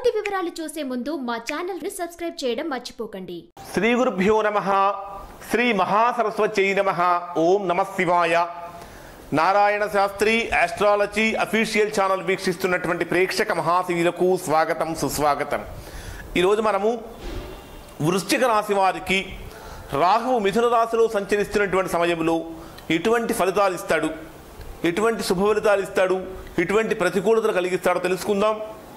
పూర్తి వివరాలు చూసే ముందు మా ఛానల్ ని సబ్స్క్రైబ్ చేయడం మర్చిపోకండి శ్రీ గురుభ్యో నమ శ్రీ మహాసరస్వత్యై నమ ఓం నమ శివాయ Narayana Shastri astrology official channel వీక్షిస్తున్నటువంటి ప్రేక్షక మహాశీలకు స్వాగతం సుస్వాగతం ఈరోజు మనము వృశ్చిక రాశి వారికి రాహువు మిథున రాశిలో సంచరిస్తున్నటువంటి సమయంలో ఎటువంటి ఫలితాలు ఇస్తాడు ఎటువంటి శుభ ఫలితాలు ఇస్తాడు ఎటువంటి ప్రతికూలతలు కలిగిస్తాడో తెలుసుకుందాం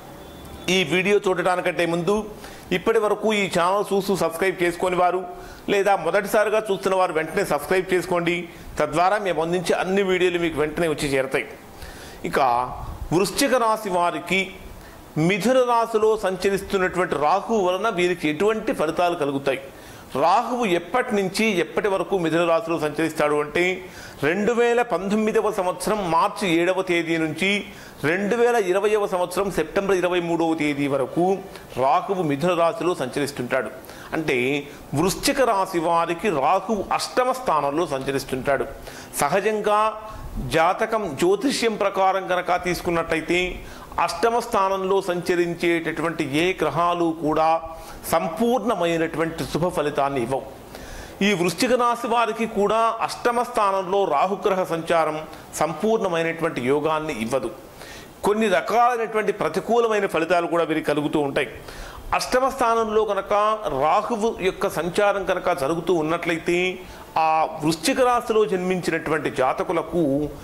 ఈ వీడియో చూడటానికంటే ముందు ఇప్పటి వరకు ఈ ఛానల్ చూస్తూ సబ్స్క్రైబ్ చేసుకొని వారు లేదా మొదటిసారిగా చూస్తున్న వారు వెంటనే సబ్స్క్రైబ్ చేసుకోండి తద్వారా మేము అందించే అన్ని వీడియోలు మీకు వెంటనే వచ్చి చేరతాయి ఇక వృశ్చిక రాశి వారికి మిథున రాశిలో సంచరిస్తున్నటువంటి రాహువు వలన వీరికి ఎటువంటి ఫలితాలు కలుగుతాయి రాహువు ఎప్పటి నుంచి ఎప్పటి వరకు మిథున రాశిలో సంచరిస్తాడు అంటే రెండు వేల పంతొమ్మిదవ సంవత్సరం మార్చి ఏడవ తేదీ నుంచి రెండు వేల ఇరవైవ సంవత్సరం సెప్టెంబర్ ఇరవై మూడవ తేదీ వరకు రాహువు మిథున రాశిలో సంచరిస్తుంటాడు అంటే వృశ్చిక రాశి వారికి రాహువు అష్టమ స్థానంలో సంచరిస్తుంటాడు సహజంగా జాతకం జ్యోతిష్యం ప్రకారం కనుక తీసుకున్నట్లయితే అష్టమ స్థానంలో సంచరించేటటువంటి ఏ గ్రహాలు కూడా సంపూర్ణమైనటువంటి శుభ ఫలితాన్ని ఇవ్వవు ఈ వృశ్చిక రాశి వారికి కూడా అష్టమ స్థానంలో రాహుగ్రహ సంచారం సంపూర్ణమైనటువంటి యోగాన్ని ఇవ్వదు కొన్ని రకాలైనటువంటి ప్రతికూలమైన ఫలితాలు కూడా వీరికి కలుగుతూ ఉంటాయి అష్టమ స్థానంలో కనుక రాహువు యొక్క సంచారం కనుక జరుగుతూ ఉన్నట్లయితే ఆ వృశ్చిక రాశిలో జన్మించినటువంటి జాతకులకు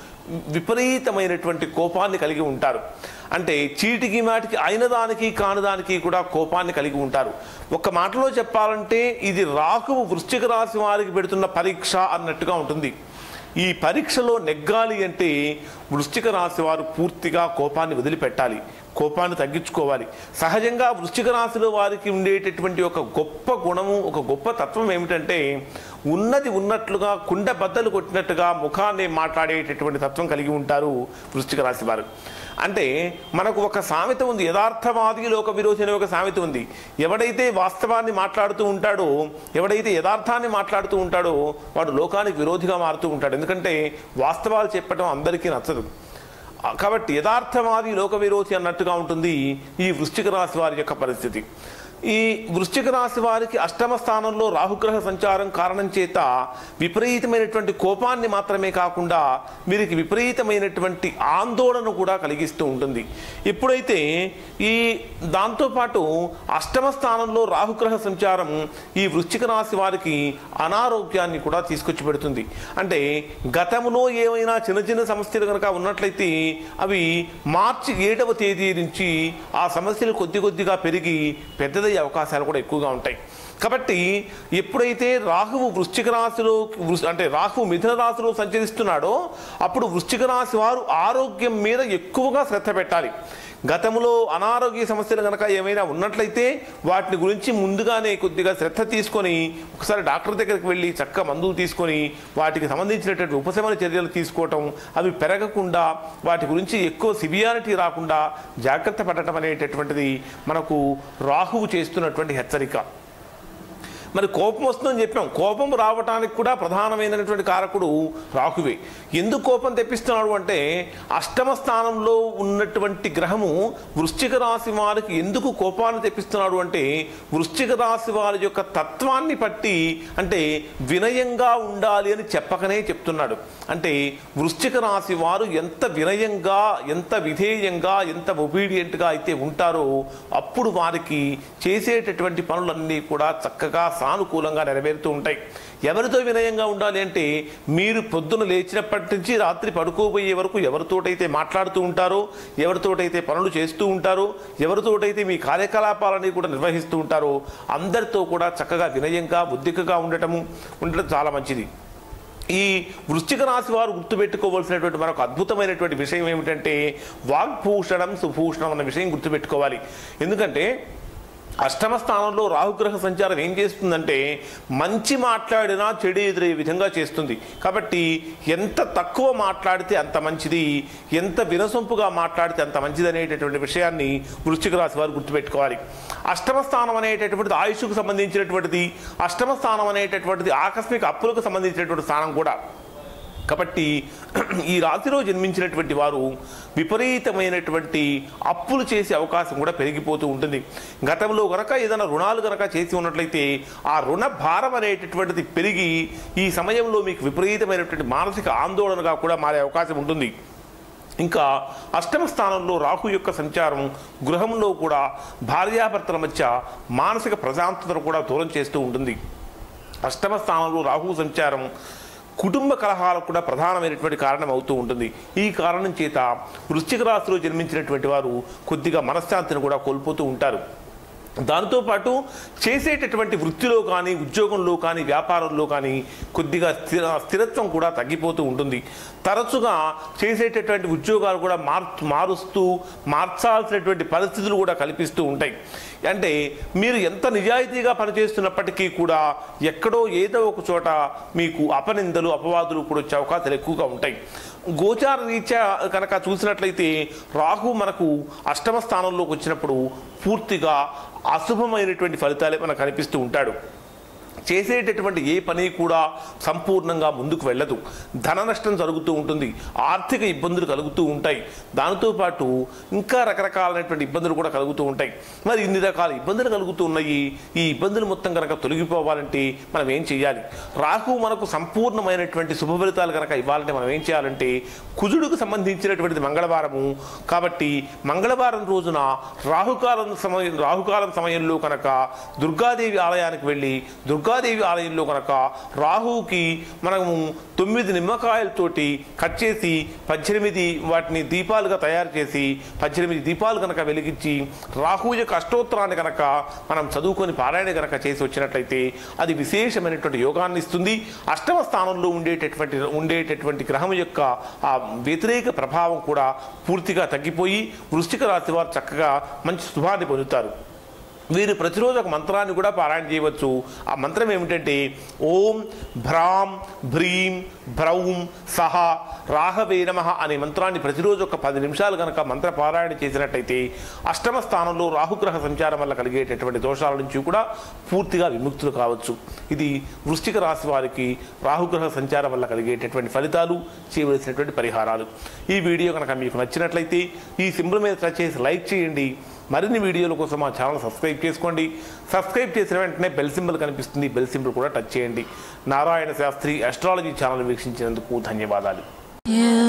విపరీతమైనటువంటి కోపాన్ని కలిగి ఉంటారు అంటే చీటికి మాటికి అయిన దానికి కానిదానికి కూడా కోపాన్ని కలిగి ఉంటారు ఒక మాటలో చెప్పాలంటే ఇది రాహువు వృశ్చిక రాశి వారికి పెడుతున్న పరీక్ష అన్నట్టుగా ఉంటుంది ఈ పరీక్షలో నెగ్గాలి అంటే వృశ్చిక రాశి వారు పూర్తిగా కోపాన్ని వదిలిపెట్టాలి కోపాన్ని తగ్గించుకోవాలి సహజంగా వృశ్చిక రాశిలో వారికి ఉండేటటువంటి ఒక గొప్ప గుణము ఒక గొప్ప తత్వం ఏమిటంటే ఉన్నది ఉన్నట్లుగా కుండ బద్దలు కొట్టినట్టుగా ముఖాన్ని మాట్లాడేటటువంటి తత్వం కలిగి ఉంటారు వృశ్చిక రాశి వారు అంటే మనకు ఒక సామెత ఉంది యథార్థవాది లోక విరోధి అనే ఒక సామెత ఉంది ఎవడైతే వాస్తవాన్ని మాట్లాడుతూ ఉంటాడో ఎవడైతే యథార్థాన్ని మాట్లాడుతూ ఉంటాడో వాడు లోకానికి విరోధిగా మారుతూ ఉంటాడు ఎందుకంటే వాస్తవాలు చెప్పడం అందరికీ నచ్చదు ఆ, కాబట్టి యథార్థవాది లోక విరోధి అన్నట్టుగా ఉంటుంది ఈ వృశ్చిక రాశి వారి యొక్క పరిస్థితి ఈ వృశ్చిక రాశి వారికి అష్టమ స్థానంలో రాహుగ్రహ సంచారం కారణం చేత విపరీతమైనటువంటి కోపాన్ని మాత్రమే కాకుండా వీరికి విపరీతమైనటువంటి ఆందోళన కూడా కలిగిస్తూ ఉంటుంది ఎప్పుడైతే ఈ దాంతోపాటు అష్టమ స్థానంలో రాహుగ్రహ సంచారం ఈ వృశ్చిక రాశి వారికి అనారోగ్యాన్ని కూడా తీసుకొచ్చి పెడుతుంది అంటే గతంలో ఏమైనా చిన్న చిన్న సమస్యలు కనుక ఉన్నట్లయితే అవి మార్చి ఏడవ తేదీ నుంచి ఆ సమస్యలు కొద్ది కొద్దిగా పెరిగి పెద్దదయ్యే అవకాశాలు కూడా ఎక్కువగా ఉంటాయి కాబట్టి ఎప్పుడైతే రాహువు వృశ్చిక రాశిలో వృ- అంటే రాహువు మిథున రాశిలో సంచరిస్తున్నాడో అప్పుడు వృశ్చిక రాశి వారు ఆరోగ్యం మీద ఎక్కువగా శ్రద్ధ పెట్టాలి గతంలో అనారోగ్య సమస్యలు కనుక ఏమైనా ఉన్నట్లయితే వాటిని గురించి ముందుగానే కొద్దిగా శ్రద్ధ తీసుకొని ఒకసారి డాక్టర్ దగ్గరికి వెళ్ళి చక్క మందులు తీసుకొని వాటికి సంబంధించినటువంటి ఉపశమన చర్యలు తీసుకోవటం అవి పెరగకుండా వాటి గురించి ఎక్కువ సివియారిటీ రాకుండా జాగ్రత్త పడటం అనేటటువంటిది మనకు రాహువు చేస్తున్నటువంటి హెచ్చరిక మరి కోపం వస్తుందని చెప్పాం కోపం రావటానికి కూడా ప్రధానమైనటువంటి కారకుడు రాహువే ఎందుకు కోపం తెప్పిస్తున్నాడు అంటే అష్టమ స్థానంలో ఉన్నటువంటి గ్రహము వృశ్చిక రాశి వారికి ఎందుకు కోపాన్ని తెప్పిస్తున్నాడు అంటే వృశ్చిక రాశి వారి యొక్క తత్వాన్ని బట్టి అంటే వినయంగా ఉండాలి అని చెప్పకనే చెప్తున్నాడు అంటే వృశ్చిక రాశి వారు ఎంత వినయంగా ఎంత విధేయంగా ఎంత ఒబీడియంట్గా అయితే ఉంటారో అప్పుడు వారికి చేసేటటువంటి పనులన్నీ కూడా చక్కగా సానుకూలంగా నెరవేరుతూ ఉంటాయి ఎవరితో వినయంగా ఉండాలి అంటే మీరు పొద్దున లేచినప్పటి నుంచి రాత్రి పడుకోబోయే వరకు ఎవరితోటైతే మాట్లాడుతూ ఉంటారో ఎవరితోటైతే పనులు చేస్తూ ఉంటారో ఎవరితోటైతే మీ కార్యకలాపాలని కూడా నిర్వహిస్తూ ఉంటారో అందరితో కూడా చక్కగా వినయంగా బుద్ధికగా ఉండటము ఉండటం చాలా మంచిది ఈ వృశ్చిక రాశి వారు గుర్తుపెట్టుకోవాల్సినటువంటి మరొక అద్భుతమైనటువంటి విషయం ఏమిటంటే వాగ్భూషణం సుభూషణం అన్న విషయం గుర్తుపెట్టుకోవాలి ఎందుకంటే అష్టమ స్థానంలో రాహుగ్రహ సంచారం ఏం చేస్తుందంటే మంచి మాట్లాడినా చెడు ఎదురయ్యే విధంగా చేస్తుంది కాబట్టి ఎంత తక్కువ మాట్లాడితే అంత మంచిది ఎంత వినసొంపుగా మాట్లాడితే అంత మంచిది అనేటటువంటి విషయాన్ని వృశ్చిక రాశి వారు గుర్తుపెట్టుకోవాలి అష్టమ స్థానం అనేటటువంటిది ఆయుష్కు సంబంధించినటువంటిది అష్టమ స్థానం అనేటటువంటిది ఆకస్మిక అప్పులకు సంబంధించినటువంటి స్థానం కూడా కాబట్టి ఈ రాశిలో జన్మించినటువంటి వారు విపరీతమైనటువంటి అప్పులు చేసే అవకాశం కూడా పెరిగిపోతూ ఉంటుంది గతంలో గనక ఏదైనా రుణాలు గనక చేసి ఉన్నట్లయితే ఆ రుణ భారం అనేటటువంటిది పెరిగి ఈ సమయంలో మీకు విపరీతమైనటువంటి మానసిక ఆందోళనగా కూడా మారే అవకాశం ఉంటుంది ఇంకా అష్టమ స్థానంలో రాహు యొక్క సంచారం గృహంలో కూడా భార్యాభర్తల మధ్య మానసిక ప్రశాంతతను కూడా దూరం చేస్తూ ఉంటుంది అష్టమ స్థానంలో రాహు సంచారం కుటుంబ కలహాలకు కూడా ప్రధానమైనటువంటి కారణం అవుతూ ఉంటుంది ఈ కారణం చేత వృశ్చిక రాశిలో జన్మించినటువంటి వారు కొద్దిగా మనశ్శాంతిని కూడా కోల్పోతూ ఉంటారు దాంతో పాటు చేసేటటువంటి వృత్తిలో కానీ ఉద్యోగంలో కానీ వ్యాపారంలో కానీ కొద్దిగా స్థిర స్థిరత్వం కూడా తగ్గిపోతూ ఉంటుంది తరచుగా చేసేటటువంటి ఉద్యోగాలు కూడా మార్ మారుస్తూ మార్చాల్సినటువంటి పరిస్థితులు కూడా కల్పిస్తూ ఉంటాయి అంటే మీరు ఎంత నిజాయితీగా పనిచేస్తున్నప్పటికీ కూడా ఎక్కడో ఏదో ఒక చోట మీకు అపనిందలు అపవాదులు కూడా వచ్చే అవకాశాలు ఎక్కువగా ఉంటాయి గోచార రీత్యా కనుక చూసినట్లయితే రాహు మనకు అష్టమ స్థానంలోకి వచ్చినప్పుడు పూర్తిగా అశుభమైనటువంటి ఫలితాలే మనకు కనిపిస్తూ ఉంటాడు చేసేటటువంటి ఏ పని కూడా సంపూర్ణంగా ముందుకు వెళ్ళదు ధన నష్టం జరుగుతూ ఉంటుంది ఆర్థిక ఇబ్బందులు కలుగుతూ ఉంటాయి దానితో పాటు ఇంకా రకరకాలైనటువంటి ఇబ్బందులు కూడా కలుగుతూ ఉంటాయి మరి ఇన్ని రకాల ఇబ్బందులు కలుగుతూ ఉన్నాయి ఈ ఇబ్బందులు మొత్తం కనుక తొలగిపోవాలంటే మనం ఏం చేయాలి రాహు మనకు సంపూర్ణమైనటువంటి శుభ ఫలితాలు కనుక ఇవ్వాలంటే మనం ఏం చేయాలంటే కుజుడుకు సంబంధించినటువంటిది మంగళవారము కాబట్టి మంగళవారం రోజున రాహుకాలం సమయం రాహుకాలం సమయంలో కనుక దుర్గాదేవి ఆలయానికి వెళ్ళి దుర్గాదేవి ఆలయంలో కనుక రాహువుకి మనము తొమ్మిది నిమ్మకాయలతోటి కట్ చేసి పద్దెనిమిది వాటిని దీపాలుగా తయారు చేసి పద్దెనిమిది దీపాలు కనుక వెలిగించి రాహు యొక్క అష్టోత్తరాన్ని కనుక మనం చదువుకొని పారాయణ కనుక చేసి వచ్చినట్లయితే అది విశేషమైనటువంటి యోగాన్ని ఇస్తుంది అష్టమ స్థానంలో ఉండేటటువంటి ఉండేటటువంటి గ్రహం యొక్క ఆ వ్యతిరేక ప్రభావం కూడా పూర్తిగా తగ్గిపోయి వృశ్చిక రాశి వారు చక్కగా మంచి శుభాన్ని పొందుతారు వీరు ప్రతిరోజు ఒక మంత్రాన్ని కూడా పారాయణ చేయవచ్చు ఆ మంత్రం ఏమిటంటే ఓం భ్రాం భ్రీం భ్రౌం సహ రాహవే నమః అనే మంత్రాన్ని ప్రతిరోజు ఒక పది నిమిషాలు కనుక మంత్ర పారాయణ చేసినట్టయితే అష్టమ స్థానంలో రాహుగ్రహ సంచారం వల్ల కలిగేటటువంటి దోషాల నుంచి కూడా పూర్తిగా విముక్తులు కావచ్చు ఇది వృశ్చిక రాశి వారికి రాహుగ్రహ సంచారం వల్ల కలిగేటటువంటి ఫలితాలు చేయవలసినటువంటి పరిహారాలు ఈ వీడియో కనుక మీకు నచ్చినట్లయితే ఈ సింబల్ మీద టచ్ చేసి లైక్ చేయండి మరిన్ని వీడియోల కోసం మా ఛానల్ సబ్స్క్రైబ్ చేసుకోండి సబ్స్క్రైబ్ చేసిన వెంటనే బెల్ సింబల్ కనిపిస్తుంది బెల్ సింబల్ కూడా టచ్ చేయండి నారాయణ శాస్త్రి అస్ట్రాలజీ ఛానల్ వీక్షించినందుకు ధన్యవాదాలు You